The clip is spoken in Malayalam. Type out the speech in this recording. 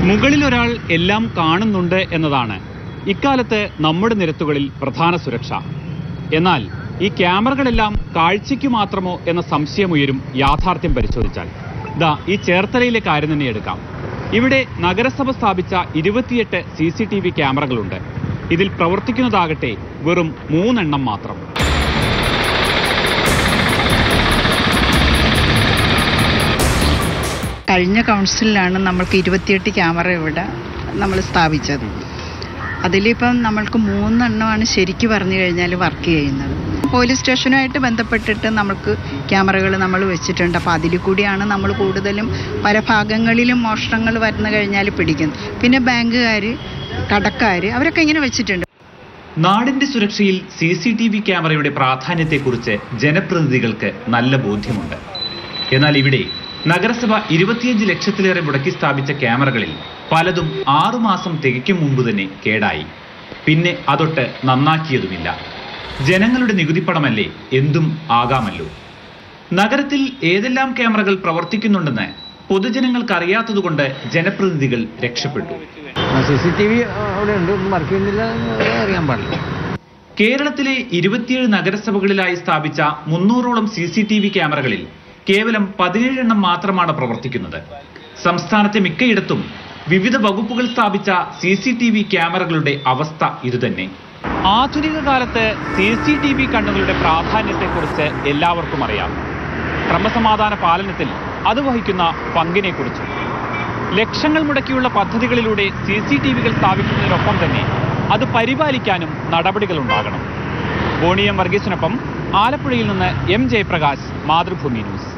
മുകളിൽ ഒരാൾ എല്ലാം കാണുന്നുണ്ട് എന്നതാണ് ഇക്കാലത്ത് നമ്മുടെ നിരത്തുകളിൽ പ്രധാന സുരക്ഷ എന്നാൽ ഈ ക്യാമറകളെല്ലാം കാഴ്ചയ്ക്ക് മാത്രമോ എന്ന സംശയമുയരും യാഥാർത്ഥ്യം പരിശോധിച്ചാൽ ദാ ഈ ചേർത്തലയിലെ കാര്യം തന്നെ എടുക്കാം ഇവിടെ നഗരസഭ സ്ഥാപിച്ച ഇരുപത്തിയെട്ട് സി സി ടി വി ക്യാമറകളുണ്ട് ഇതിൽ പ്രവർത്തിക്കുന്നതാകട്ടെ വെറും മൂന്നെണ്ണം മാത്രം കഴിഞ്ഞ കൗൺസിലിലാണ് നമ്മൾക്ക് ഇരുപത്തിയെട്ട് ക്യാമറ ഇവിടെ നമ്മൾ സ്ഥാപിച്ചത് അതിലിപ്പം നമ്മൾക്ക് മൂന്നെണ്ണമാണ് ശരിക്കും പറഞ്ഞു കഴിഞ്ഞാൽ വർക്ക് ചെയ്യുന്നത് പോലീസ് സ്റ്റേഷനുമായിട്ട് ബന്ധപ്പെട്ടിട്ട് നമ്മൾക്ക് ക്യാമറകൾ നമ്മൾ വെച്ചിട്ടുണ്ട് അപ്പോൾ അതിൽ കൂടിയാണ് നമ്മൾ കൂടുതലും പല ഭാഗങ്ങളിലും മോഷണങ്ങൾ വരുന്ന കഴിഞ്ഞാൽ പിടിക്കുന്നത് പിന്നെ ബാങ്കുകാർ കടക്കാർ അവരൊക്കെ ഇങ്ങനെ വെച്ചിട്ടുണ്ട് നാടിന്റെ സുരക്ഷയിൽ സി സി ടി വി ക്യാമറയുടെ പ്രാധാന്യത്തെക്കുറിച്ച് ജനപ്രതിനിധികൾക്ക് നല്ല ബോധ്യമുണ്ട് എന്നാൽ ഇവിടെ നഗരസഭ ഇരുപത്തിയഞ്ച് ലക്ഷത്തിലേറെ മുടക്കി സ്ഥാപിച്ച ക്യാമറകളിൽ പലതും ആറുമാസം തികയ്ക്കും മുമ്പ് തന്നെ കേടായി പിന്നെ അതൊട്ട് നന്നാക്കിയതുമില്ല ജനങ്ങളുടെ നികുതിപ്പണമല്ലേ എന്തും ആകാമല്ലോ നഗരത്തിൽ ഏതെല്ലാം ക്യാമറകൾ പ്രവർത്തിക്കുന്നുണ്ടെന്ന് പൊതുജനങ്ങൾക്ക് അറിയാത്തതുകൊണ്ട് ജനപ്രതിനിധികൾ രക്ഷപ്പെട്ടു സി സി ടി വി അവിടെ ഉണ്ട് ഒന്നും വർക്ക് ചെയ്യുന്നില്ല എന്ന് അറിയാൻ പാടില്ല കേരളത്തിലെ ഇരുപത്തിയേഴ് നഗരസഭകളിലായി സ്ഥാപിച്ച മുന്നൂറോളം സി സി ടി വി ക്യാമറകളിൽ കേവലം പതിനേഴ് എണ്ണം മാത്രമാണ് പ്രവർത്തിക്കുന്നത് സംസ്ഥാനത്തെ മിക്കയിടത്തും വിവിധ വകുപ്പുകൾ സ്ഥാപിച്ച സി സി ടി വി ക്യാമറകളുടെ അവസ്ഥ ഇതുതന്നെ ആധുനിക കാലത്ത് സി സി ടി വി കണ്ണുകളുടെ പ്രാധാന്യത്തെക്കുറിച്ച് എല്ലാവർക്കും അറിയാം ക്രമസമാധാന പാലനത്തിൽ അത് വഹിക്കുന്ന പങ്കിനെക്കുറിച്ചും ലക്ഷങ്ങൾ മുടക്കിയുള്ള പദ്ധതികളിലൂടെ സി സി ടി വികൾ സ്ഥാപിക്കുന്നതിനൊപ്പം തന്നെ അത് പരിപാലിക്കാനും നടപടികളുണ്ടാകണം ബോണിയം വർഗീസിനൊപ്പം ആലപ്പുഴയിൽ നിന്ന് എം ജയപ്രകാശ് മാതൃഭൂമി ന്യൂസ്